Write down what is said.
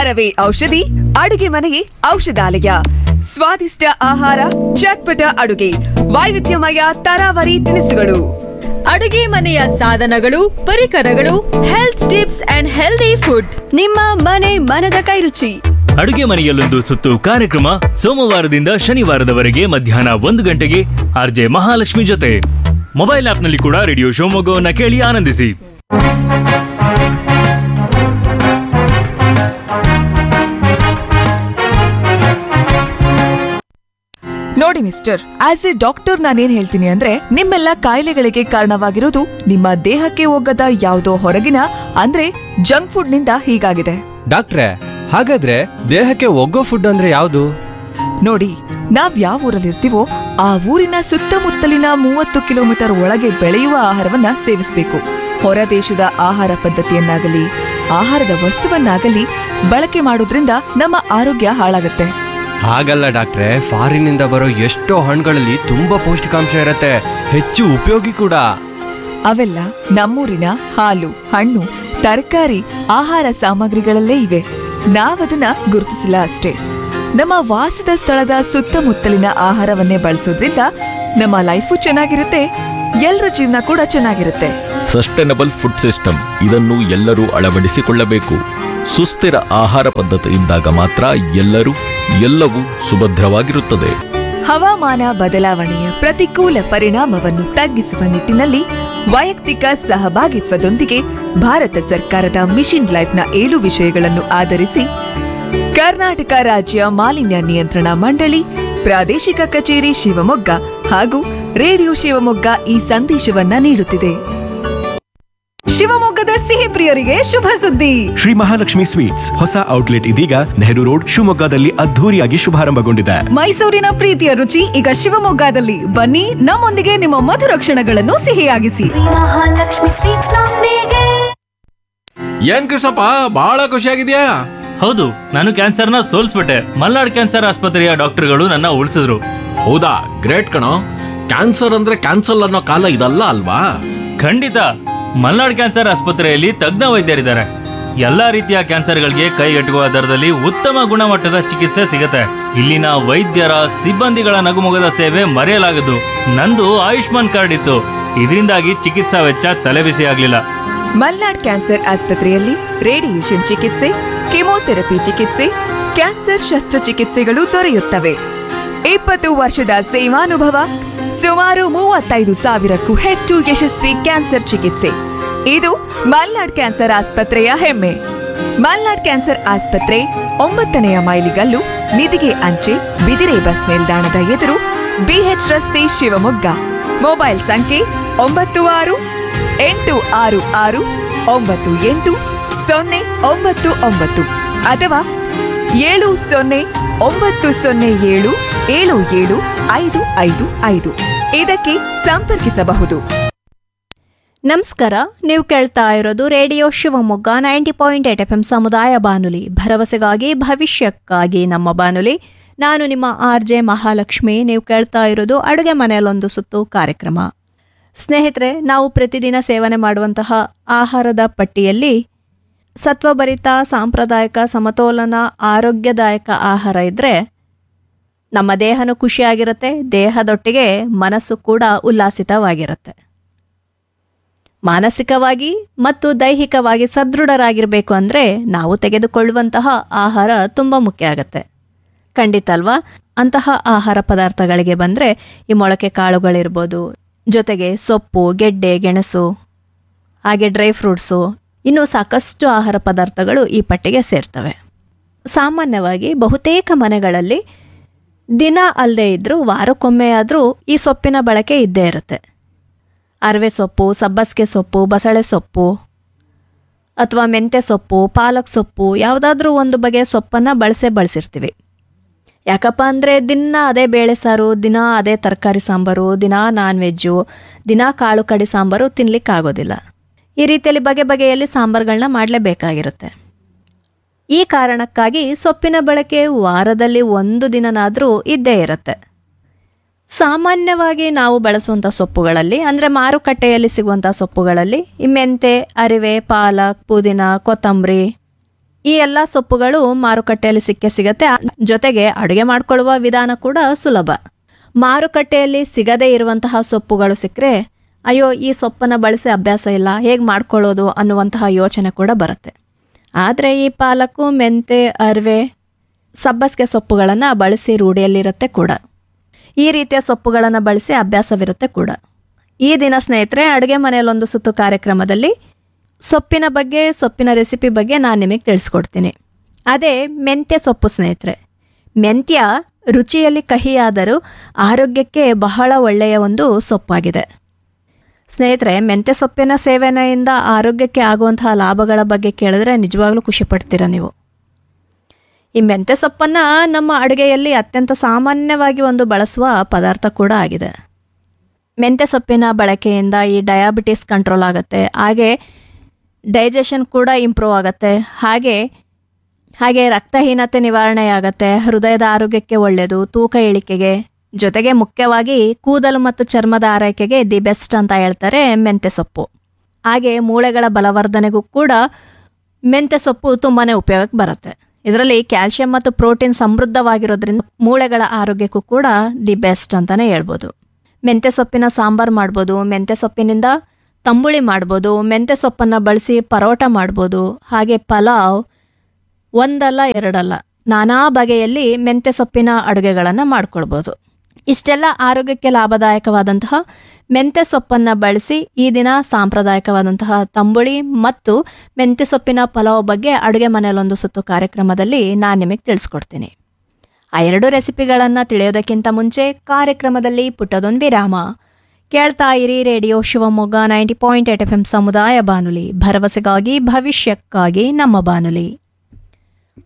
ಆಹಾರವೇ ಔಷಧಿ ಅಡುಗೆ ಮನೆಯೇ ಔಷಧಾಲಯ ಸ್ವಾದಿಷ್ಟ ಆಹಾರ ಚಟ್ಪಟ ಅಡುಗೆ ವೈವಿಧ್ಯಮಯ ತರಾವರಿ ತಿನಿಸುಗಳು ಅಡುಗೆ ಮನೆಯ ಸಾಧನಗಳು ಪರಿಕರಗಳು health tips and healthy food ನಿಮ್ಮ ಮನೆ ಮನದ ಕೈರುಚಿ ಅಡುಗೆ ಮನೆಯಲ್ಲೊಂದು ಸುತ್ತು ಕಾರ್ಯಕ್ರಮ ಸೋಮವಾರದಿಂದ ಶನಿವಾರದವರೆಗೆ ಮಧ್ಯಾಹ್ನ ಒಂದು ಗಂಟೆಗೆ ಆರ್ಜೆ ಮಹಾಲಕ್ಷ್ಮಿ ಜೊತೆ ಮೊಬೈಲ್ ಆಪ್ನಲ್ಲಿ ಕೂಡ ರೇಡಿಯೋ ಶಿವಮೊಗ್ಗವನ್ನ ಕೇಳಿ ಆನಂದಿಸಿ ನೋಡಿ ಮಿಸ್ಟರ್ ಆಸ್ ಎ ಡಾಕ್ಟರ್ ನಾನೇನ್ ಹೇಳ್ತೀನಿ ಅಂದ್ರೆ ನಿಮ್ಮೆಲ್ಲ ಕಾಯಿಲೆಗಳಿಗೆ ಕಾರಣವಾಗಿರೋದು ನಿಮ್ಮ ದೇಹಕ್ಕೆ ಹೋಗದ ಯಾವುದೋ ಹೊರಗಿನ ಅಂದ್ರೆ ಜಂಕ್ ಫುಡ್ ನಿಂದ ಹೀಗಾಗಿದೆ ಡಾಕ್ಟ್ರೆ ಹಾಗಾದ್ರೆ ದೇಹಕ್ಕೆ ಒಗ್ಗೋ ಫುಡ್ ಅಂದ್ರೆ ಯಾವುದು ನೋಡಿ ನಾವ್ ಯಾವ ಊರಲ್ಲಿರ್ತೀವೋ ಆ ಊರಿನ ಸುತ್ತಮುತ್ತಲಿನ ಮೂವತ್ತು ಕಿಲೋಮೀಟರ್ ಒಳಗೆ ಬೆಳೆಯುವ ಆಹಾರವನ್ನ ಸೇವಿಸಬೇಕು ಹೊರ ದೇಶದ ಆಹಾರ ಪದ್ಧತಿಯನ್ನಾಗಲಿ ಆಹಾರದ ವಸ್ತುವನ್ನಾಗಲಿ ಬಳಕೆ ಮಾಡೋದ್ರಿಂದ ನಮ್ಮ ಆರೋಗ್ಯ ಹಾಳಾಗುತ್ತೆ ಹಾಗಲ್ಲ ಡಾಕ್ಟ್ರೆ ಫಾರಿನಿಂದ ಬರೋ ಎಷ್ಟೋ ಹಣ್ಣುಗಳಲ್ಲಿ ತುಂಬಾ ಪೌಷ್ಟಿಕಾಂಶ ಇರತ್ತೆ ಹೆಚ್ಚು ಉಪಯೋಗಿ ಕೂಡ ಅವೆಲ್ಲ ನಮ್ಮೂರಿನ ಹಾಲು ಹಣ್ಣು ತರಕಾರಿ ಆಹಾರ ಸಾಮಗ್ರಿಗಳಲ್ಲೇ ಇವೆ ನಾವದನ್ನ ಗುರುತಿಸಿಲ್ಲ ಅಷ್ಟೇ ನಮ್ಮ ವಾಸದ ಸ್ಥಳದ ಸುತ್ತಮುತ್ತಲಿನ ಆಹಾರವನ್ನೇ ಬಳಸೋದ್ರಿಂದ ನಮ್ಮ ಲೈಫು ಚೆನ್ನಾಗಿರುತ್ತೆ ಎಲ್ಲರ ಜೀವನ ಕೂಡ ಚೆನ್ನಾಗಿರುತ್ತೆ ಸಸ್ಟೈನಬಲ್ ಫುಡ್ ಸಿಸ್ಟಮ್ ಇದನ್ನು ಎಲ್ಲರೂ ಅಳವಡಿಸಿಕೊಳ್ಳಬೇಕು ಸುಸ್ಥಿರ ಆಹಾರ ಪದ್ಧತಿ ಇದ್ದಾಗ ಮಾತ್ರ ಎಲ್ಲರೂ ಎಲ್ಲವೂ ಸುಭದ್ರವಾಗಿರುತ್ತದೆ ಹವಾಮಾನ ಬದಲಾವಣೆಯ ಪ್ರತಿಕೂಲ ಪರಿಣಾಮವನ್ನು ತಗ್ಗಿಸುವ ನಿಟ್ಟಿನಲ್ಲಿ ವೈಯಕ್ತಿಕ ಸಹಭಾಗಿತ್ವದೊಂದಿಗೆ ಭಾರತ ಸರ್ಕಾರದ ಮಿಷನ್ ಲೈಫ್ನ ಏಳು ವಿಷಯಗಳನ್ನು ಆಧರಿಸಿ ಕರ್ನಾಟಕ ರಾಜ್ಯ ಮಾಲಿನ್ಯ ನಿಯಂತ್ರಣ ಮಂಡಳಿ ಪ್ರಾದೇಶಿಕ ಕಚೇರಿ ಶಿವಮೊಗ್ಗ ಹಾಗೂ ರೇಡಿಯೋ ಶಿವಮೊಗ್ಗ ಈ ಸಂದೇಶವನ್ನ ನೀಡುತ್ತಿದೆ ಶಿವಮೊಗ್ಗದ ಸಿಹಿ ಪ್ರಿಯರಿಗೆ ಶುಭ ಸುದ್ದಿ ಶ್ರೀ ಮಹಾಲಕ್ಷ್ಮಿ ಸ್ವೀಟ್ಸ್ ಹೊಸ ಔಟ್ಲೆಟ್ ಇದೀಗ ನೆಹರು ರೋಡ್ ಶಿವಮೊಗ್ಗದಲ್ಲಿ ಅದ್ಧೂರಿಯಾಗಿ ಶುಭಾರಂಭಗೊಂಡಿದೆ ಮೈಸೂರಿನ ಪ್ರೀತಿಯ ರುಚಿ ಈಗ ಶಿವಮೊಗ್ಗದಲ್ಲಿ ಬನ್ನಿ ನಮ್ಮೊಂದಿಗೆ ನಿಮ್ಮ ಮಧುರ ಕ್ಷಣಗಳನ್ನು ಸಿಹಿಯಾಗಿಸಿ ಮಹಾಲಕ್ಷ್ಮಿ ಸ್ವೀಟ್ಸ್ ನೊಂದಿಗೆ ಏನ್ ಕೃಷ್ಣಪ್ಪ ಬಹಳ ಖುಷಿಯಾಗಿದ್ಯಾ ಹೌದು ನಾನು ಕ್ಯಾನ್ಸರ್ನ ಸೋಲ್ಸ್ಬಿಟ್ಟೆ ಮಲ್ನಾಡ್ ಕ್ಯಾನ್ಸರ್ ಆಸ್ಪತ್ರೆಯ ಡಾಕ್ಟರ್ಗಳು ನನ್ನ ಉಳಿಸಿದ್ರು ಹೌದಾ ಗ್ರೇಟ್ ಕಣೋ ಕ್ಯಾನ್ಸರ್ ಅಂದ್ರೆ ಕ್ಯಾನ್ಸಲ್ ಅನ್ನೋ ಕಾಲ ಇದಲ್ಲ ಅಲ್ವಾ ಖಂಡಿತ ಮಲ್ನಾಡ್ ಕ್ಯಾನ್ಸರ್ ಆಸ್ಪತ್ರೆಯಲ್ಲಿ ತಜ್ಞ ವೈದ್ಯರಿದ್ದಾರೆ ಎಲ್ಲಾ ರೀತಿಯ ಕ್ಯಾನ್ಸರ್ಗಳಿಗೆ ಕೈಗೆಟುಕುವ ದರದಲ್ಲಿ ಉತ್ತಮ ಗುಣಮಟ್ಟದ ಚಿಕಿತ್ಸೆ ಸಿಗುತ್ತೆ ಇಲ್ಲಿನ ವೈದ್ಯರ ಸಿಬ್ಬಂದಿಗಳ ನಗುಮೊಗದ ಸೇವೆ ಮರೆಯಲಾಗದು ನಂದು ಆಯುಷ್ಮಾನ್ ಕಾರ್ಡ್ ಇತ್ತು ಇದರಿಂದಾಗಿ ಚಿಕಿತ್ಸಾ ವೆಚ್ಚ ತಲೆಬಿಸಿ ಆಗ್ಲಿಲ್ಲ ಮಲ್ನಾಡ್ ಕ್ಯಾನ್ಸರ್ ಆಸ್ಪತ್ರೆಯಲ್ಲಿ ರೇಡಿಯೇಷನ್ ಚಿಕಿತ್ಸೆ ಕೆಮೊಥೆರಪಿ ಚಿಕಿತ್ಸೆ ಕ್ಯಾನ್ಸರ್ ಶಸ್ತ್ರಚಿಕಿತ್ಸೆಗಳು ದೊರೆಯುತ್ತವೆ ಇಪ್ಪತ್ತು ವರ್ಷದ ಸೇವಾನುಭವ ಸುಮಾರು ಮೂವತ್ತೈದು ಸಾವಿರಕ್ಕೂ ಹೆಚ್ಚು ಯಶಸ್ವಿ ಕ್ಯಾನ್ಸರ್ ಚಿಕಿತ್ಸೆ ಇದು ಮಲ್ನಾಡ್ ಕ್ಯಾನ್ಸರ್ ಆಸ್ಪತ್ರೆಯ ಹೆಮ್ಮೆ ಮಲ್ನಾಡ್ ಕ್ಯಾನ್ಸರ್ ಆಸ್ಪತ್ರೆ ಒಂಬತ್ತನೆಯ ಮೈಲಿಗಲ್ಲು ನಿಧಿಗೆ ಅಂಚೆ ಬಿದಿರೆ ಬಸ್ ನಿಲ್ದಾಣದ ಎದುರು ಬಿಎಚ್ ರಸ್ತೆ ಶಿವಮೊಗ್ಗ ಮೊಬೈಲ್ ಸಂಖ್ಯೆ ಒಂಬತ್ತು ಆರು ಎಂಟು ಆರು ಆರು ಒಂಬತ್ತು ಎಂಟು ಸೊನ್ನೆ ಒಂಬತ್ತು ಒಂಬತ್ತು ಅಥವಾ ಏಳು ಸೊನ್ನೆ ಒಂಬತ್ತು ಸೊನ್ನೆ ಏಳು ಏಳು ಏಳು ಐದು ಐದು ಐದು ಇದಕ್ಕೆ ಸಂಪರ್ಕಿಸಬಹುದು ನಮಸ್ಕಾರ ನೀವು ಕೇಳ್ತಾ ಇರೋದು radio Shivamogga ninety point eight F M ಸಮುದಾಯ ಬಾನುಲಿ ಭರವಸೆಗಾಗಿ ಭವಿಷ್ಯಕ್ಕಾಗಿ ನಮ್ಮ ಬಾನುಲಿ ನಾನು ನಿಮ್ಮ ಆರ್ ಜೆ ಮಹಾಲಕ್ಷ್ಮಿ ನೀವು ಕೇಳ್ತಾ ಇರೋದು ಅಡುಗೆ ಮನೆಯಲ್ಲೊಂದು ಸುತ್ತು ಕಾರ್ಯಕ್ರಮ ಸ್ನೇಹಿತರೆ ನಾವು ಪ್ರತಿದಿನ ಸೇವನೆ ಮಾಡುವಂತಹ ಆಹಾರದ ಪಟ್ಟಿಯಲ್ಲಿ ಸತ್ವಭರಿತ ಸಾಂಪ್ರದಾಯಿಕ ಸಮತೋಲನ ಆರೋಗ್ಯದಾಯಕ ಆಹಾರ ಇದ್ದರೆ ನಮ್ಮ ದೇಹನೂ ಖುಷಿಯಾಗಿರುತ್ತೆ ದೇಹದೊಟ್ಟಿಗೆ ಮನಸ್ಸು ಕೂಡ ಉಲ್ಲಾಸಿತವಾಗಿರುತ್ತೆ ಮಾನಸಿಕವಾಗಿ ಮತ್ತು ದೈಹಿಕವಾಗಿ ಸದೃಢರಾಗಿರಬೇಕು ಅಂದರೆ ನಾವು ತೆಗೆದುಕೊಳ್ಳುವಂತಹ ಆಹಾರ ತುಂಬ ಮುಖ್ಯ ಆಗುತ್ತೆ ಖಂಡಿತ ಅಲ್ವಾ ಅಂತಹ ಆಹಾರ ಪದಾರ್ಥಗಳಿಗೆ ಬಂದರೆ ಈ ಮೊಳಕೆ ಕಾಳುಗಳಿರ್ಬೋದು ಜೊತೆಗೆ ಸೊಪ್ಪು ಗೆಡ್ಡೆ ಗೆಣಸು ಹಾಗೆ ಡ್ರೈ ಫ್ರೂಟ್ಸು ಇನ್ನೂ ಸಾಕಷ್ಟು ಆಹಾರ ಪದಾರ್ಥಗಳು ಈ ಪಟ್ಟಿಗೆ ಸೇರ್ತವೆ ಸಾಮಾನ್ಯವಾಗಿ ಬಹುತೇಕ ಮನೆಗಳಲ್ಲಿ ದಿನ ಅಲ್ಲದೆ ಇದ್ದರೂ ವಾರಕ್ಕೊಮ್ಮೆ ಆದರೂ ಈ ಸೊಪ್ಪಿನ ಬಳಕೆ ಇದ್ದೇ ಇರುತ್ತೆ ಅರವೆ ಸೊಪ್ಪು ಸಬ್ಬಸಿಗೆ ಸೊಪ್ಪು ಬಸಳೆ ಸೊಪ್ಪು ಅಥವಾ ಮೆಂತ್ಯ ಸೊಪ್ಪು ಪಾಲಕ್ ಸೊಪ್ಪು ಯಾವುದಾದ್ರೂ ಒಂದು ಬಗೆಯ ಸೊಪ್ಪನ್ನು ಬಳಸೇ ಬಳಸಿರ್ತೀವಿ ಯಾಕಪ್ಪ ಅಂದರೆ ದಿನ ಅದೇ ಬೇಳೆ ಸಾರು ದಿನ ಅದೇ ತರಕಾರಿ ಸಾಂಬಾರು ದಿನ ನಾನ್ ವೆಜ್ಜು ದಿನ ಕಾಳು ಕಡಿ ಸಾಂಬಾರು ತಿನ್ನಲಿಕ್ಕಾಗೋದಿಲ್ಲ ಈ ರೀತಿಯಲ್ಲಿ ಬಗೆ ಬಗೆಯಲ್ಲಿ ಸಾಂಬಾರುಗಳನ್ನ ಮಾಡಲೇಬೇಕಾಗಿರುತ್ತೆ ಈ ಕಾರಣಕ್ಕಾಗಿ ಸೊಪ್ಪಿನ ಬಳಕೆ ವಾರದಲ್ಲಿ ಒಂದು ದಿನನಾದರೂ ಇದ್ದೇ ಇರುತ್ತೆ ಸಾಮಾನ್ಯವಾಗಿ ನಾವು ಬಳಸುವಂಥ ಸೊಪ್ಪುಗಳಲ್ಲಿ ಅಂದರೆ ಮಾರುಕಟ್ಟೆಯಲ್ಲಿ ಸಿಗುವಂಥ ಸೊಪ್ಪುಗಳಲ್ಲಿ ಈ ಮೆಂತೆ ಅರಿವೆ ಪಾಲಕ್ ಪುದೀನ ಕೊತ್ತಂಬರಿ ಈ ಎಲ್ಲ ಸೊಪ್ಪುಗಳು ಮಾರುಕಟ್ಟೆಯಲ್ಲಿ ಸಿಕ್ಕೇ ಸಿಗತ್ತೆ ಆ- ಜೊತೆಗೆ ಅಡುಗೆ ಮಾಡ್ಕೊಳ್ಳುವ ವಿಧಾನ ಕೂಡ ಸುಲಭ ಮಾರುಕಟ್ಟೆಯಲ್ಲಿ ಸಿಗದೇ ಇರುವಂತಹ ಸೊಪ್ಪುಗಳು ಸಿಕ್ಕರೆ ಅಯ್ಯೋ ಈ ಸೊಪ್ಪನ್ನು ಬಳಸಿ ಅಭ್ಯಾಸ ಇಲ್ಲ ಹೇಗೆ ಮಾಡ್ಕೊಳ್ಳೋದು ಅನ್ನುವಂತಹ ಯೋಚನೆ ಕೂಡ ಬರುತ್ತೆ ಆದರೆ ಈ ಪಾಲಕು ಮೆಂತೆ ಅರಿವೆ ಸಬ್ಬಸಿಗೆ ಸೊಪ್ಪುಗಳನ್ನು ಬಳಸಿ ರೂಢಿಯಲ್ಲಿರುತ್ತೆ ಕೂಡ ಈ ರೀತಿಯ ಸೊಪ್ಪುಗಳನ್ನು ಬಳಸಿ ಅಭ್ಯಾಸವಿರುತ್ತೆ ಕೂಡ ಈ ದಿನ ಸ್ನೇಹಿತರೆ ಅಡುಗೆ ಮನೆಯಲ್ಲೊಂದು ಸುತ್ತು ಕಾರ್ಯಕ್ರಮದಲ್ಲಿ ಸೊಪ್ಪಿನ ಬಗ್ಗೆ ಸೊಪ್ಪಿನ ರೆಸಿಪಿ ಬಗ್ಗೆ ನಾನು ನಿಮಗೆ ತಿಳಿಸ್ಕೊಡ್ತೀನಿ ಅದೇ ಮೆಂತ್ಯ ಸೊಪ್ಪು ಸ್ನೇಹಿತರೆ ಮೆಂತ್ಯ ರುಚಿಯಲ್ಲಿ ಕಹಿಯಾದರೂ ಆರೋಗ್ಯಕ್ಕೆ ಬಹಳ ಒಳ್ಳೆಯ ಒಂದು ಸೊಪ್ಪಾಗಿದೆ ಸ್ನೇಹಿತರೆ ಮೆಂತ್ಯ ಸೊಪ್ಪಿನ ಸೇವನೆಯಿಂದ ಆರೋಗ್ಯಕ್ಕೆ ಆಗುವಂತಹ ಲಾಭಗಳ ಬಗ್ಗೆ ಕೇಳಿದ್ರೆ ನಿಜವಾಗ್ಲೂ ಖುಷಿ ಪಡ್ತೀರ ನೀವು ಈ ಮೆಂತ್ಯ ಸೊಪ್ಪನ್ನು ನಮ್ಮ ಅಡುಗೆಯಲ್ಲಿ ಅತ್ಯಂತ ಸಾಮಾನ್ಯವಾಗಿ ಒಂದು ಬಳಸುವ ಪದಾರ್ಥ ಕೂಡ ಆಗಿದೆ ಮೆಂತ್ಯ ಸೊಪ್ಪಿನ ಬಳಕೆಯಿಂದ ಈ ಡಯಾಬಿಟಿಸ್ ಕಂಟ್ರೋಲ್ ಆಗುತ್ತೆ ಹಾಗೆ ಡೈಜೆಷನ್ ಕೂಡ ಇಂಪ್ರೂವ್ ಆಗುತ್ತೆ ಹಾಗೆ ಹಾಗೆ ರಕ್ತಹೀನತೆ ನಿವಾರಣೆ ಆಗುತ್ತೆ ಹೃದಯದ ಆರೋಗ್ಯಕ್ಕೆ ಒಳ್ಳೆಯದು ತೂಕ ಇಳಿಕೆಗೆ ಜೊತೆಗೆ ಮುಖ್ಯವಾಗಿ ಕೂದಲು ಮತ್ತು ಚರ್ಮದ ಆರೈಕೆಗೆ ದಿ ಬೆಸ್ಟ್ ಅಂತ ಹೇಳ್ತಾರೆ ಮೆಂತ್ಯ ಸೊಪ್ಪು ಹಾಗೆ ಮೂಳೆಗಳ ಬಲವರ್ಧನೆಗೂ ಕೂಡ ಮೆಂತ್ಯ ಸೊಪ್ಪು ತುಂಬಾ ಉಪಯೋಗಕ್ಕೆ ಬರುತ್ತೆ ಇದರಲ್ಲಿ ಕ್ಯಾಲ್ಶಿಯಂ ಮತ್ತು ಪ್ರೋಟೀನ್ ಸಮೃದ್ಧವಾಗಿರೋದ್ರಿಂದ ಮೂಳೆಗಳ ಆರೋಗ್ಯಕ್ಕೂ ಕೂಡ ದಿ ಬೆಸ್ಟ್ ಅಂತಲೇ ಹೇಳ್ಬೋದು ಮೆಂತ್ಯ ಸೊಪ್ಪಿನ ಸಾಂಬಾರು ಮಾಡ್ಬೋದು ಮೆಂತ್ಯ ಸೊಪ್ಪಿನಿಂದ ತಂಬುಳಿ ಮಾಡ್ಬೋದು ಮೆಂತ್ಯ ಸೊಪ್ಪನ್ನು ಬಳಸಿ ಪರೋಟ ಮಾಡ್ಬೋದು ಹಾಗೆ ಪಲಾವ್ ಒಂದಲ್ಲ ಎರಡಲ್ಲ ನಾನಾ ಬಗೆಯಲ್ಲಿ ಮೆಂತ್ಯ ಸೊಪ್ಪಿನ ಅಡುಗೆಗಳನ್ನು ಮಾಡ್ಕೊಳ್ಬೋದು ಇಷ್ಟೆಲ್ಲ ಆರೋಗ್ಯಕ್ಕೆ ಲಾಭದಾಯಕವಾದಂತಹ ಮೆಂತ್ಯ ಸೊಪ್ಪನ್ನು ಬಳಸಿ ಈ ದಿನ ಸಾಂಪ್ರದಾಯಿಕವಾದಂತಹ ತಂಬುಳಿ ಮತ್ತು ಮೆಂತ್ಯ ಸೊಪ್ಪಿನ ಪಲಾವ್ ಬಗ್ಗೆ ಅಡುಗೆ ಮನೆಯಲ್ಲೊಂದು ಸುತ್ತು ಕಾರ್ಯಕ್ರಮದಲ್ಲಿ ನಾನು ನಿಮಗೆ ತಿಳಿಸ್ಕೊಡ್ತೀನಿ ಆ ಎರಡು ರೆಸಿಪಿಗಳನ್ನು ತಿಳಿಯೋದಕ್ಕಿಂತ ಮುಂಚೆ ಕಾರ್ಯಕ್ರಮದಲ್ಲಿ ಪುಟ್ಟದೊಂದು ವಿರಾಮ ಕೇಳ್ತಾ ಇರಿ radio Shivamogga ninety point eight F M ಸಮುದಾಯ ಬಾನುಲಿ ಭರವಸೆಗಾಗಿ ಭವಿಷ್ಯಕ್ಕಾಗಿ ನಮ್ಮ ಬಾನುಲಿ